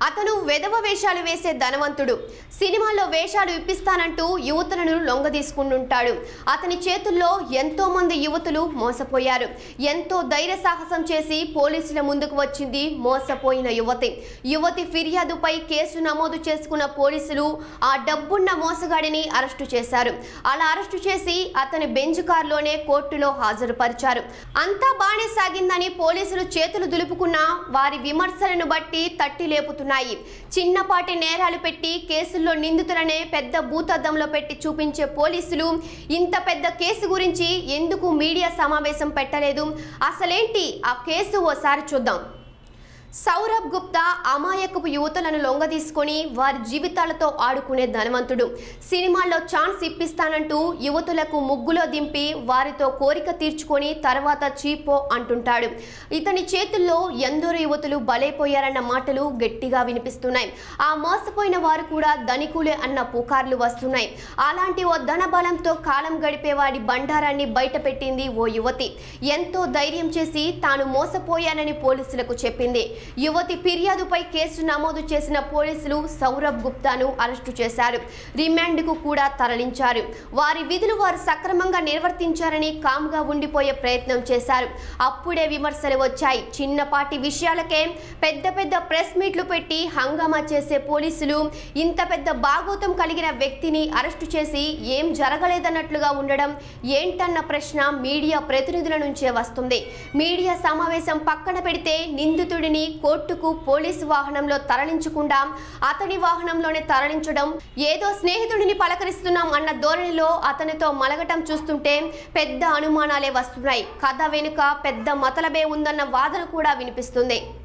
అతను వెధవ వేషాలు వేసే ధనవంతుడు సినిమాల్లో వేషాలు ఇప్పిస్తానంటూ యువతులను లొంగదీసుకుంటుంటాడు అతని చేతుల్లో ఎంతో మంది యువతులు మోసపోయారు ఎంతో ధైర్య సాహసం చేసి పోలీసుల ముందుకు వచ్చింది మోసపోయిన యువతి యువతి ఫిర్యాదుపై కేసు నమోదు చేసుకున్న పోలీసులు ఆ డబ్బున్న మోసగాడిని అరెస్టు చేశారు అలా అరెస్టు చేసి అతని బెంజ్ కారులోనే కోర్టులో హాజరుపరిచారు అంతా బానే సాగిందని పోలీసులు చేతులు దులుపుకున్నా వారి విమర్శలను బట్టి తట్టి లేపుతున్నాయి చిన్నపాటి నేరాలు పెట్టి కేసుల్లో నిందితులనే పెద్ద భూతద్దంలో పెట్టి చూపించే పోలీసులు ఇంత పెద్ద కేసు గురించి ఎందుకు మీడియా సమావేశం పెట్టలేదు అసలేంటి ఆ కేసు ఓసారి చూద్దాం సౌరభ్ గుప్తా అమాయకపు యువతులను లొంగదీసుకొని వారి జీవితాలతో ఆడుకునే ధనవంతుడు సినిమాల్లో ఛాన్స్ ఇప్పిస్తానంటూ యువతులకు ముగ్గులో దింపి వారితో కోరిక తీర్చుకొని తర్వాత చీపో అంటుంటాడు ఇతని చేతుల్లో ఎందరో యువతులు బలైపోయారన్న మాటలు గట్టిగా వినిపిస్తున్నాయి ఆ మోసపోయిన వారు కూడా ధనికులే అన్న పుకార్లు వస్తున్నాయి అలాంటి ఓ ధన బలంతో కాలం గడిపే వాడి బండారాన్ని బయటపెట్టింది ఓ యువతి ఎంతో ధైర్యం చేసి తాను మోసపోయానని పోలీసులకు చెప్పింది యువతి ఫిర్యాదుపై కేసు నమోదు చేసిన పోలీసులు సౌరభ్ గుప్తాను అరెస్టు చేశారు రిమాండ్కు కూడా తరలించారు వారి విధులు వారు సక్రమంగా నిర్వర్తించారని కామ్గా ఉండిపోయే ప్రయత్నం చేశారు అప్పుడే విమర్శలు వచ్చాయి చిన్నపాటి విషయాలకే పెద్ద పెద్ద ప్రెస్ మీట్లు పెట్టి హంగామా చేసే పోలీసులు ఇంత పెద్ద బాగోతం కలిగిన వ్యక్తిని అరెస్టు చేసి ఏం జరగలేదన్నట్లుగా ఉండడం ఏంటన్న ప్రశ్న మీడియా ప్రతినిధుల నుంచే వస్తుంది మీడియా సమావేశం పక్కన పెడితే నిందితుడిని కోర్టుకు పోలీసు వాహనంలో తరలించకుండా అతని వాహనంలోనే తరలించడం ఏదో స్నేహితుడిని పలకరిస్తున్నాం అన్న ధోరణిలో అతనితో మలగటం చూస్తుంటే పెద్ద అనుమానాలే వస్తున్నాయి కథ వెనుక పెద్ద మతలబే ఉందన్న వాదన కూడా వినిపిస్తుంది